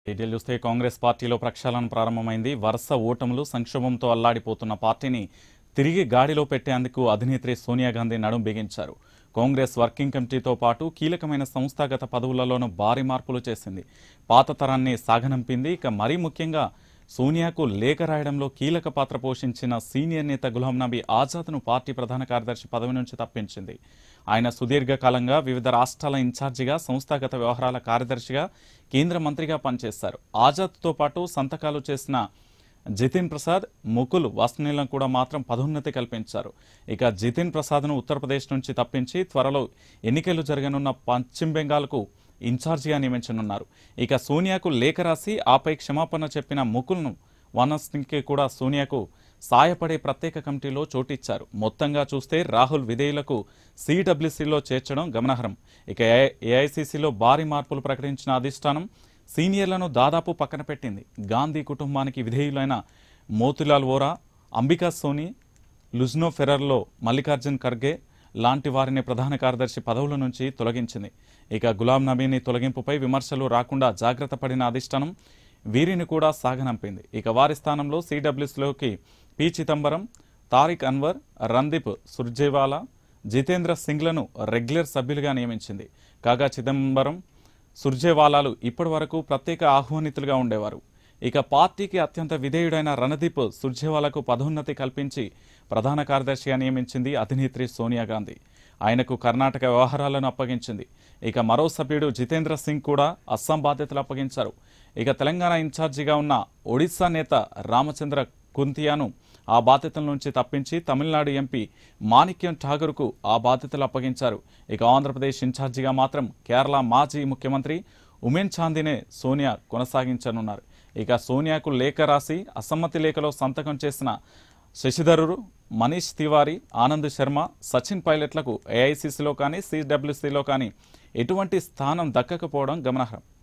detail చూస్తే కాంగ్రెస్ పార్టీలో ప్రక్షాళన ప్రారంభమైంది వరుస ఓటములు సంక్షోభంతో అల్లాడిపోతున్న పార్టీని తిరిగి గాడిలో పెట్టేందుకు అధినేత్రి సోనియా గాంధీ నడుం బిగించారు కాంగ్రెస్ వర్కింగ్ కమిటీతో పాటు కీలకమైన సంస్థాగత పదవులలోనూ భారీ మార్పులు చేసింది పాత తరాన్ని సాగనంపింది ఇక మరీ ముఖ్యంగా సోనియాకు లేఖ రాయడంలో కీలక పాత్ర పోషించిన సీనియర్ నేత గులాం నబీ ఆజాద్ను పార్టీ ప్రధాన కార్యదర్శి పదవి నుంచి తప్పించింది ఆయన సుదీర్ఘకాలంగా వివిధ రాష్ట్రాల ఇన్ఛార్జిగా సంస్థాగత వ్యవహారాల కార్యదర్శిగా కేంద్ర మంత్రిగా పనిచేశారు ఆజాద్తో పాటు సంతకాలు చేసిన జితిన్ ప్రసాద్ ముకుల్ వాస్నీలను కూడా మాత్రం పదోన్నతి కల్పించారు ఇక జితిన్ ప్రసాద్ను ఉత్తరప్రదేశ్ నుంచి తప్పించి త్వరలో ఎన్నికలు జరగనున్న పశ్చిమ బెంగాల్కు ఇన్ఛార్జిగా నియమించనున్నారు ఇక సోనియాకు లేఖ రాసి ఆపై క్షమాపణ చెప్పిన ముకుల్ను వనస్కి కూడా సోనియాకు సాయపడే ప్రత్యేక కమిటీలో చోటిచ్చారు మొత్తంగా చూస్తే రాహుల్ విధేయులకు సిడబ్ల్యూసీలో చేర్చడం గమనార్హం ఇక ఏఐసీసీలో భారీ మార్పులు ప్రకటించిన అధిష్టానం సీనియర్లను దాదాపు పక్కన పెట్టింది గాంధీ కుటుంబానికి విధేయులైన మోతిలాల్ వోరా అంబికా సోని లుజ్నో ఫెరర్లో మల్లికార్జున్ ఖర్గే లాంటి వారిని ప్రధాన కార్యదర్శి పదవుల నుంచి తొలగించింది ఇక గులాం నబీని తొలగింపుపై విమర్శలు రాకుండా జాగ్రత్త పడిన అధిష్టానం వీరిని కూడా సాగనంపింది ఇక వారి స్థానంలో సిడబ్ల్యూస్లోకి పి చిదంబరం తారిక్ అన్వర్ రందీప్ సుర్జేవాలా జితేంద్ర సింగ్లను రెగ్యులర్ సభ్యులుగా నియమించింది కాగా చిదంబరం సుర్జేవాలాలు ఇప్పటి వరకు ప్రత్యేక ఆహ్వానితులుగా ఉండేవారు ఇక పార్టీకి అత్యంత విధేయుడైన రణదీప్ సుర్జేవాలాకు పదోన్నతి కల్పించి ప్రధాన కార్యదర్శిగా నియమించింది అధినేత్రి సోనియా గాంధీ ఆయనకు కర్ణాటక వ్యవహారాలను అప్పగించింది ఇక మరో సభ్యుడు జితేంద్ర సింగ్ కూడా అస్సాం బాధ్యతలు అప్పగించారు ఇక తెలంగాణ ఇన్ఛార్జిగా ఉన్న ఒడిశా నేత రామచంద్ర కుంతియాను ఆ బాధ్యతల నుంచి తప్పించి తమిళనాడు ఎంపీ మాణిక్యం ఠాగూర్కు ఆ బాధ్యతలు అప్పగించారు ఇక ఆంధ్రప్రదేశ్ ఇన్ఛార్జిగా మాత్రం కేరళ మాజీ ముఖ్యమంత్రి ఉమెన్ చాందీనే సోనియా కొనసాగించనున్నారు ఇక సోనియాకు లేఖ రాసి అసమ్మతి లేఖలో సంతకం చేసిన శశిధరుడు మనీష్ తివారీ ఆనంద్ శర్మ సచిన్ పైలట్లకు ఏఐసీసీలో కానీ సిడబ్ల్యూసీలో కానీ ఎటువంటి స్థానం దక్కకపోవడం గమనార్హం